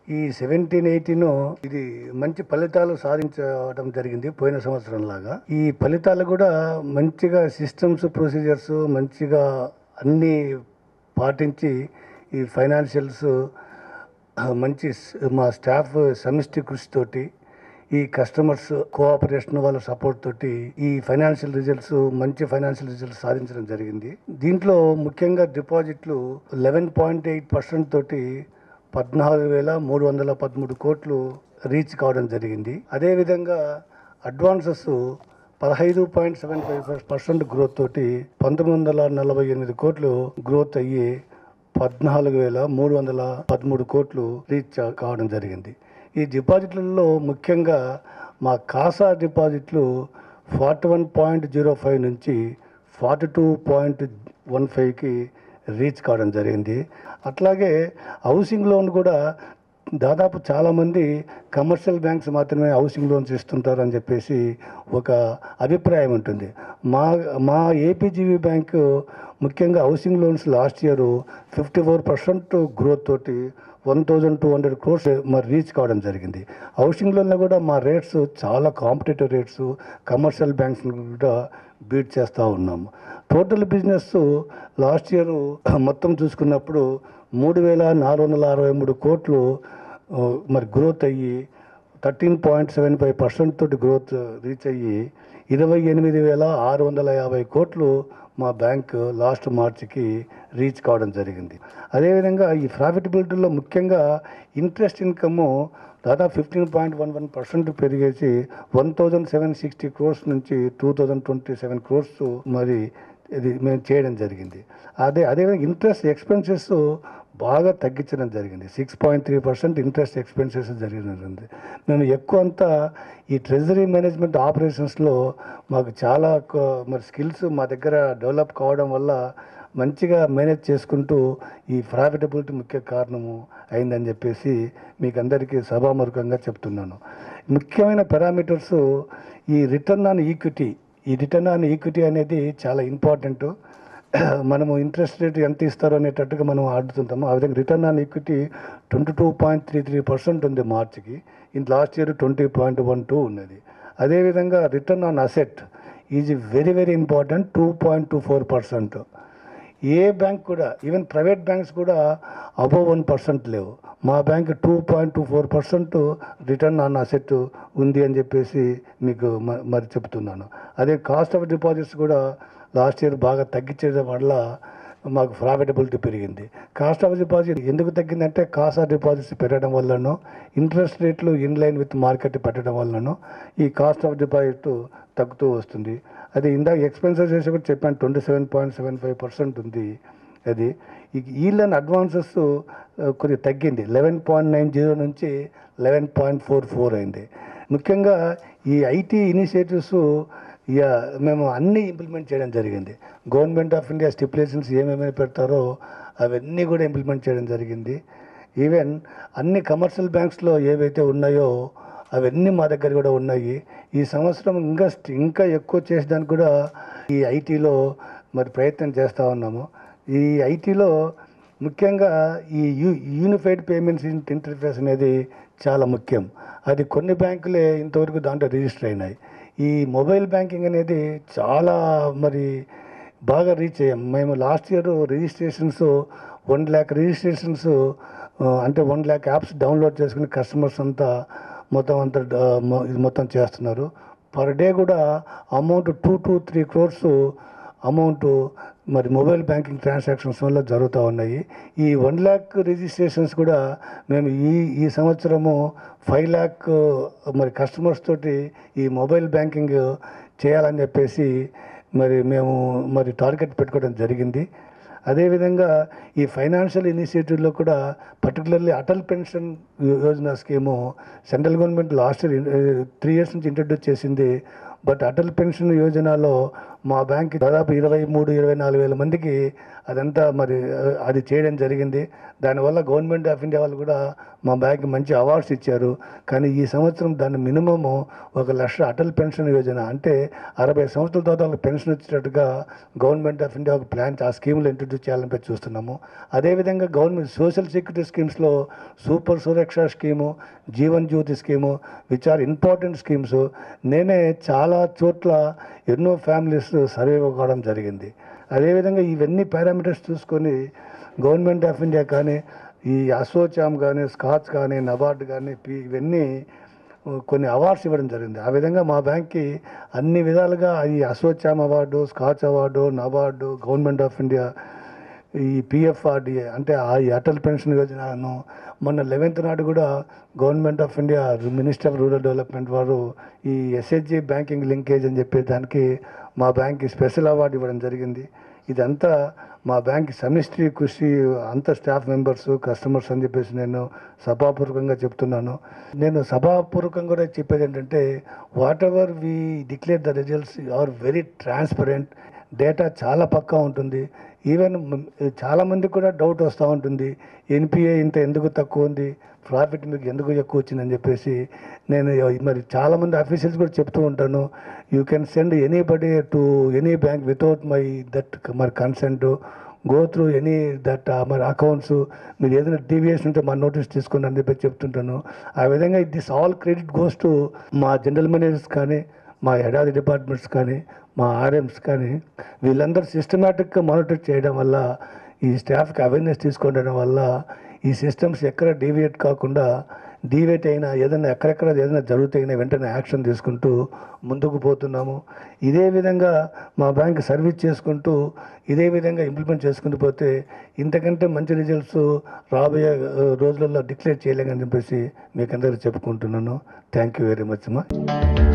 ఈ seventeen eighteen ఇది మంచి ఫలితాలు సాధించడం జరిగింది పోయిన సంవత్సరం లాగా ఈ ఫలితాలు కూడా మంచిగా సిస్టమ్స్ ప్రొసీజర్స్ మంచిగా అన్నీ పాటించి ఈ ఫైనాన్షియల్స్ మంచి స్- మా స్టాఫ్ సమిష్టి కృషితోటి ఈ కస్టమర్స్ కోఆపరేషన్ వాళ్ళ సపోర్ట్ తోటి ఈ ఫైనాన్షియల్ రిజల్ట్స్ మంచి ఫైనాన్షియల్ రిజల్ట్స్ సాధించడం జరిగింది దీంట్లో ముఖ్యంగా డిపాజిట్లు లెవెన్ పాయింట్ ఎయిట్ పర్సెంట్ తోటి పద్నాలుగు వేల మూడు వందల పదమూడు కోట్లు రీచ్ కావడం జరిగింది అదేవిధంగా అడ్వాన్సెస్ పదహైదు point seven five percent growth తోటి పంతొమ్మిది వందల నలభై ఎనిమిది కోట్లు గ్రోత్ అయ్యి పద్నాలుగు వేల మూడు వందల పదమూడు కోట్లు రీచ్ కావడం జరిగింది ఈ డిపాజిట్లలో ముఖ్యంగా మా కాసా డిపాజిట్లు forty one point zero five నుంచి ఫార్టీ టూ పాయింట్ వన్ ఫైవ్కి రీచ్ కావడం జరిగింది అట్లాగే హౌసింగ్ లోన్ కూడా దాదాపు చాలామంది కమర్షియల్ బ్యాంక్స్ మాత్రమే హౌసింగ్ లోన్స్ ఇస్తుంటారు అని చెప్పేసి ఒక అభిప్రాయం ఉంటుంది మా మా ఏపీజీబీ బ్యాంకు ముఖ్యంగా housing loans last year fifty four percent growth తోటి one thousand two hundred crores మరి రీచ్ కావడం జరిగింది హౌసింగ్ లోన్లో కూడా మా రేట్స్ చాలా కాంపిటేటివ్ రేట్స్ కమర్షియల్ బ్యాంక్స్ కూడా బీట్ చేస్తూ ఉన్నాము టోటల్ బిజినెస్ లాస్ట్ ఇయర్ మొత్తం చూసుకున్నప్పుడు మూడు వేల నాలుగు వందల అరవై మూడు కోట్లు ఆ, మరి గ్రోత్ అయ్యి thirteen point seven five percent తోటి గ్రోత్ రీచ్ అయ్యి ఇరవై ఎనిమిది వేల ఆరు వందల యాభై కోట్లు మా బ్యాంక్ లాస్ట్ మార్చికి రీచ్ కావడం జరిగింది అదేవిధంగా ఈ ప్రాఫిటబిలిటీలో ముఖ్యంగా ఇంట్రెస్ట్ ఇన్కమ్ దాదాపు fifteen point one one percent పెరిగేసి one thousand seven sixty crores నుంచి two thousand twenty seven crores మరి ఇది మేము చేయడం జరిగింది అదే అదేవిధంగా ఇంట్రెస్ట్ ఎక్స్పెన్సెస్ బాగా తగ్గించడం జరిగింది six point three percent interest expenses జరిగింది మేము ఎక్కువ అంతా ఈ ట్రెజరీ మేనేజ్మెంట్ ఆపరేషన్స్లో మాకు చాలా కొ- మరి స్కిల్స్ మా దగ్గర డెవలప్ కావడం వల్ల మంచిగా మేనేజ్ చేసుకుంటూ ఈ ప్రాఫిటబిలిటీ ముఖ్య కారణము అయిందని చెప్పేసి మీకు అందరికీ సభాముఖంగా చెప్తున్నాను ముఖ్యమైన పారామీటర్స్ ఈ రిటర్న్ ఆన్ ఈక్విటీ ఈ రిటర్న్ ఆన్ ఈక్విటీ అనేది చాలా ఇంపార్టెంట్ మనము ఇంట్రెస్ట్ రేట్ ఎంత ఇస్తారో అనేటట్టుగా మనం ఆడుతుంటాము ఆ విధంగా return on equity twenty two point three three percent ఉంది మార్చికి in last year twenty point one two ఉన్నది అదేవిధంగా return on asset is very very important two point two four percent ఏ బ్యాంక్ కూడా ఈవెన్ ప్రైవేట్ బ్యాంక్స్ కూడా above one percent లేవు మా bank two point two four percent return on asset ఉంది అని చెప్పేసి మీకు మ- మరి చెప్తున్నాను అదే కాస్ట్ ఆఫ్ డిపాజిట్స్ కూడా లాస్ట్ ఇయర్ బాగా తగ్గించడం వల్ల మాకు ప్రాఫిటబిలిటీ పెరిగింది కాస్ట్ ఆఫ్ డిపాజిట్ ఎందుకు తగ్గిందంటే కాస్ట్ ఆఫ్ డిపాజిట్స్ పెరగడం వల్లనో ఇంట్రెస్ట్ రేట్లు ఇన్ లైన్ విత్ మార్కెట్ పెట్టడం వల్లనో ఈ కాస్ట్ ఆఫ్ డిపాజిట్ తగ్గుతూ వస్తుంది అది ఇందాక ఎక్స్పెన్సెస్ చేసి కూడా చెప్పాను twenty seven point seven five percent ఉంది అది ఈ ఈలన్ అడ్వాన్సెస్ కొద్దిగా తగ్గింది లెవెన్ పాయింట్ నైన్ జీరో నుంచి లెవెన్ పాయింట్ ఫోర్ ఫోర్ అయింది ముఖ్యంగా ఈ ఐటీ ఇనిషియేటివ్స్ ఇక మేము అన్నీ ఇంప్లిమెంట్ చేయడం జరిగింది గవర్నమెంట్ ఆఫ్ ఇండియా స్టిపులేషన్స్ ఏమేమి పెడతారో అవన్నీ కూడా ఇంప్లిమెంట్ చేయడం జరిగింది ఈవెన్ అన్ని కమర్షియల్ బ్యాంక్స్లో ఏవైతే ఉన్నాయో అవన్నీ మా దగ్గర కూడా ఉన్నాయి ఈ సంవత్సరం ఇంకా స్ట్- ఇంకా ఎక్కువ చేసేదానికి కూడా ఈ ఐటీలో మరి ప్రయత్నం చేస్తూ ఉన్నాము ఈ ఐటీలో ముఖ్యంగా ఈ యూ యూనిఫైడ్ పేమెంట్స్ ఇంటర్ఫేస్ అనేది చాలా ముఖ్యం అది కొన్ని బ్యాంకులే ఇంతవరకు దాంట్లో రిజిస్టర్ అయినాయి ఈ మొబైల్ బ్యాంకింగ్ అనేది చాలా మరి బాగా రీచ్ అయ్యాం మేము last year registrations one lakh registrations అంటే వన్ ల్యాక్ యాప్స్ డౌన్లోడ్ చేసుకుని కస్టమర్స్ అంతా మొత్తం అంతా ఆ, మొ- ఇది మొత్తం చేస్తున్నారు పర్ డే కూడా amount two to three crores amount మరి మొబైల్ బ్యాంకింగ్ ట్రాన్సాక్షన్స్ వల్ల జరుగుతూ ఉన్నాయి ఈ వన్ ల్యాక్ రిజిస్ట్రేషన్స్ కూడా మేము ఈ ఈ సంవత్సరము ఫైవ్ ల్యాక్ మరి కస్టమర్స్ తోటి ఈ మొబైల్ బ్యాంకింగ్ చేయాలని చెప్పేసి మరి మేము మరి టార్గెట్ పెట్టుకోవడం జరిగింది అదేవిధంగా ఈ ఫైనాన్షియల్ ఇనిషియేటివ్లో కూడా particularly Atal pension Yojana scheme central government last year three years నుంచి ఇంట్రడ్యూస్ చేసింది బట్ అటల్ పెన్షన్ యోజనలో మా బ్యాంక్ దాదాపు ఇరవై మూడు ఇరవై నాలుగు వేల మందికి అదంతా మరి ఆ, అది చేయడం జరిగింది దానివల్ల గవర్నమెంట్ ఆఫ్ ఇండియా వాళ్ళు కూడా మా బ్యాంక్ మంచి అవార్డ్స్ ఇచ్చారు కానీ ఈ సంవత్సరం దాని మినిమము ఒక లక్ష అటల్ పెన్షన్ యోజన అంటే అరవై సంవత్సరాల తర్వాత వాళ్ళకి పెన్షన్ వచ్చేటట్టుగా గవర్నమెంట్ ఆఫ్ ఇండియా ఒక ప్లాన్ ఆ స్కీమ్లో ఇంట్రడ్యూస్ చేయాలని చెప్పి చూస్తున్నాము అదేవిధంగా గవర్నమెంట్ సోషల్ సెక్యూరిటీ స్కీమ్స్లో super Suraksha scheme Jeevan Jyoti scheme which are important schemes నేనే చాలా చోట్ల ఎన్నో ఫ్యామిలీస్ సర్వే కావడం జరిగింది అదేవిధంగా ఇవన్నీ పారామీటర్స్ చూసుకొని గవర్నమెంట్ ఆఫ్ ఇండియా కానీ ఈ అసోచామ్ కానీ స్కాచ్ కానీ నబార్డ్ కానీ పి ఇవన్నీ కొన్ని అవార్డ్స్ ఇవ్వడం జరిగింది ఆ విధంగా మా బ్యాంక్కి అన్ని విధాలుగా ఈ ASSOCHAM award Scotch award NABARD government of India ఈ పిఎఫ్ఆర్డిఏ అంటే ఆ ఈ అటల్ పెన్షన్ యోజనను మొన్న లెవెన్త్ నాడు కూడా government of India minister of rural development వారు ఈ ఎస్హెచ్జి బ్యాంకింగ్ లింకేజ్ అని చెప్పి దానికి మా బ్యాంక్కి స్పెషల్ అవార్డు ఇవ్వడం జరిగింది ఇదంతా మా బ్యాంక్ సమిష్టి కృషి అంత స్టాఫ్ మెంబర్స్ కస్టమర్స్ అని చెప్పేసి నేను సభాపూర్వకంగా చెప్తున్నాను నేను సభాపూర్వకంగా కూడా చెప్పేది ఏంటంటే whatever we declare the results are very transparent data చాలా పక్కా ఉంటుంది ఈవెన్ మ్- చాలా మందికి కూడా డౌట్ వస్తూ ఉంటుంది ఎన్పిఏ ఇంత ఎందుకు తక్కువ ఉంది ప్రాఫిట్ మీకు ఎందుకు ఎక్కువ వచ్చిందని చెప్పేసి నేను మరి చాలామంది ఆఫీషియల్స్ కూడా చెప్తూ ఉంటాను you can send anybody to any bank without my that మరి consent go through any that మరి అకౌంట్స్ మీరు ఏదైనా డీవియేషన్ ఉంటే మా నోటీస్ తీసుకోండి అని చెప్పి చెప్తుంటాను ఆ విధంగా this all credit goes to మా జనరల్ మేనేజర్స్ కానీ మా హెడ్ ఆఫ్ ది డిపార్ట్మెంట్స్ కానీ మా ఆర్ఎమ్స్ కానీ వీళ్ళందరూ సిస్టమేటిక్గా మానిటర్ చేయడం వల్ల ఈ స్టాఫ్కి అవేర్నెస్ తీసుకోవడం వల్ల ఈ సిస్టమ్స్ ఎక్కడ డీవియేట్ కాకుండా డీవియేట్ అయినా ఏదైనా ఎక్కడెక్కడ ఏదైనా జరుగుతాయినా వెంటనే యాక్షన్ తీసుకుంటూ ముందుకు పోతున్నాము ఇదే విధంగా మా బ్యాంక్ సర్వీస్ చేసుకుంటూ ఇదే విధంగా ఇంప్లిమెంట్ చేసుకుంటూ పోతే ఇంతకంటే మంచి రిజల్ట్స్ రాబోయే ఆ, రోజులలో డిక్లేర్ చేయలేమని చెప్పేసి మీకు అందరికీ చెప్పుకుంటున్నాను థ్యాంక్ యూ వెరీ మచ్ అమ్మా